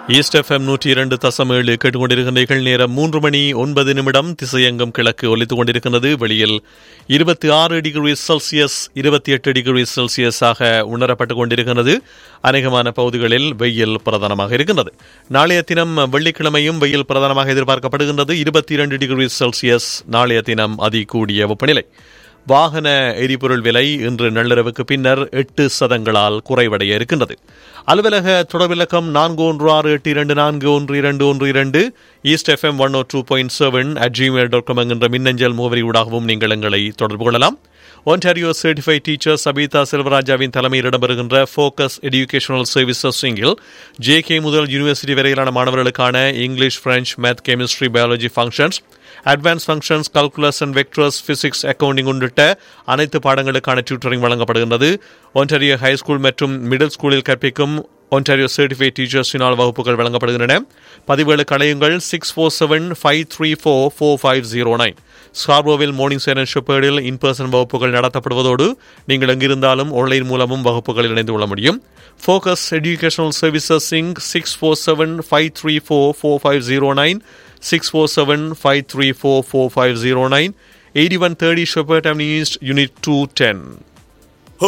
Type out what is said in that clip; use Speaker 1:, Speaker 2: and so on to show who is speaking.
Speaker 1: East FM நூற்றி இரண்டு தசம் ஏழு கேட்டுக்கொண்டிருக்கின்றீர்கள் நேரம் மூன்று மணி ஒன்பது நிமிடம் திசையங்கம் கிழக்கு ஒலித்துக் கொண்டிருக்கின்றது வெளியில் இருபத்தி ஆறு டிகிரி செல்சியஸ் இருபத்தி எட்டு டிகிரி செல்சியஸாக உணரப்பட்டுக் கொண்டிருக்கிறது அநேகமான பகுதிகளில் வெயில் பிரதானமாக இருக்கின்றது நாளைய தினம் வெள்ளிக்கிழமையும் வெயில் பிரதானமாக எதிர்பார்க்கப்படுகின்றது இருபத்தி இரண்டு டிகிரி செல்சியஸ் நாளைய தினம் அதிகூடிய வெப்பநிலை வாகன எரிபொருள் விலை இன்று நள்ளிரவுக்கு பின்னர் எட்டு சதங்களால் குறைவடைய இருக்கின்றது அலுவலக தொடர்பிலக்கம் நான்கு ஒன்று ஆறு எட்டு இரண்டு நான்கு ஒன்று இரண்டு ஒன்று இரண்டு East FM one O two point seven at Gmail dot com என்கின்ற மின்னஞ்சல் முகவரி ஊடாகவும் நீங்கள் எங்களை தொடர்பு கொள்ளலாம் ஒன்டாரியோ சர்டிஃபைட் டீச்சர் சபிதா செல்வராஜாவின் தலைமையில் இடம்பெறுகின்ற ஃபோக்கஸ் எஜுகேஷனல் சர்வீசஸ் சிங்கில் ஜே கே முதல் யூனிவர்சிட்டி வரையிலான மாணவர்களுக்கான English French math chemistry biology functions advanced functions calculus and vectors physics accounting உள்ளிட்ட அனைத்து பாடங்களுக்கான டியூட்டரிங் வழங்கப்படுகின்றது ஒன்டாரியோ ஹைஸ்கூல் மற்றும் மிடில் ஸ்கூலில் கற்பிக்கும் ஒன்டாரியோ சர்டிஃபைட் டீச்சர்ஸினால் வகுப்புகள் வழங்கப்படுகின்றன பதிவுகளுக்கு அழையுங்கள் six four seven five three four four five zero nine ஸ்கார்போவில் மார்னிங் சேரன் ஷெப்பேர்டில் இன் பர்சன் வகுப்புகள் நடத்தப்படுவதோடு நீங்கள் எங்கிருந்தாலும் ஆன்லைன் மூலமும் வகுப்புகளில் இணைந்து கொள்ள முடியும் ஃபோக்கஸ் எஜுகேஷனல் சர்வீசஸ் சிங் six four seven five three four four five zero nine six four seven five three four four five zero nine eighty one thirty Sheppard Avenue East, Unit 210.